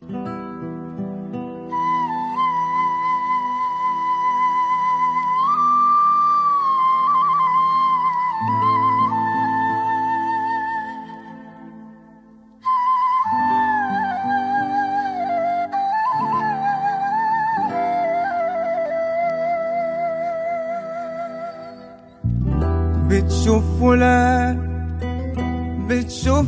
بتشوف فلان بتشوف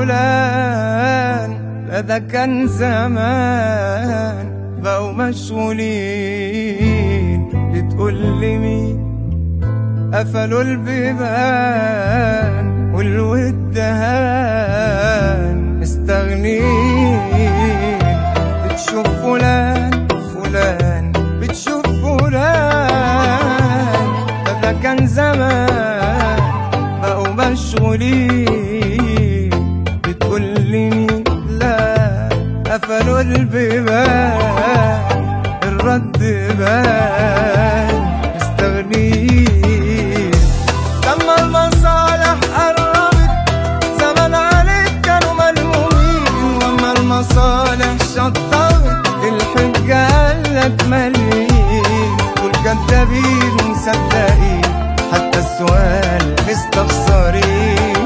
فلان لا ده كان زمان بقوا مشغولين بتقول لي مين قفلوا البيبان والود هان مستغنين بتشوف فلان فلان بتشوف فلان ده ده كان زمان بقوا مشغولين بتقول لي مين لا قفلوا البيبان الرد بان مستغنين لما المصالح قربت زمان عليك كانوا ملمومين واما المصالح شطبت الحجة قالك مليين دول كدابين ومصدقين حتى السؤال مستخسرين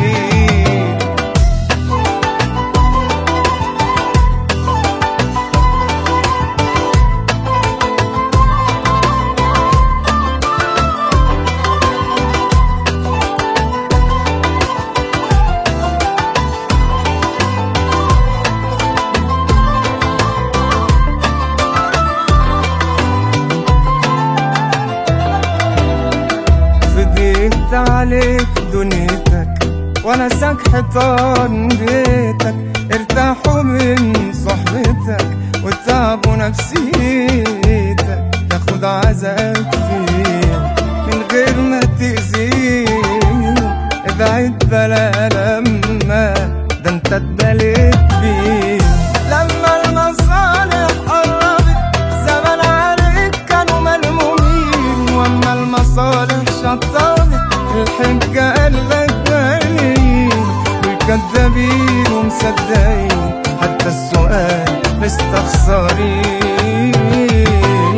فضيت عليك دنيتك وانا ساك حيطان بيتك ارتاحوا من صحبتك وتعبوا نفسيتك تاخد عزاك فيه من غير ما تأذيه ابعد بلا لما ده انت اتبليت بيه لما المصالح قربت زمان عليك كانوا ملمومين واما المصالح شطبت الحجة قالك غاليين والكدابين ومصدقين حتى السؤال مستخسرين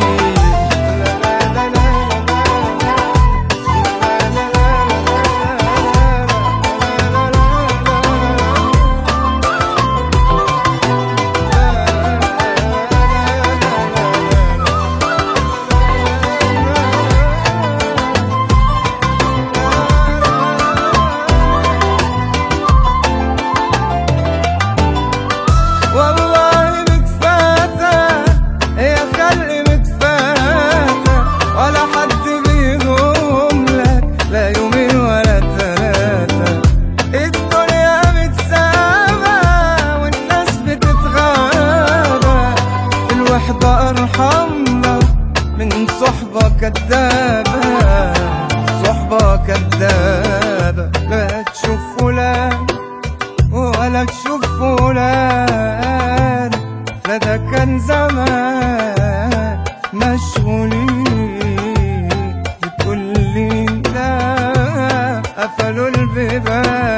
والله متفاتة هي خلي متفاتة ولا حد بيقوم لك لا يومين ولا ثلاثة الدنيا متسابة والناس بتتغابى الوحدة أرحم لك من صحبة كدابة صحبة كدابة لا تشوف فلان ولا تشوف فلان لا ده كان زمان مشغولين بتقول لي لا قفلوا البيبان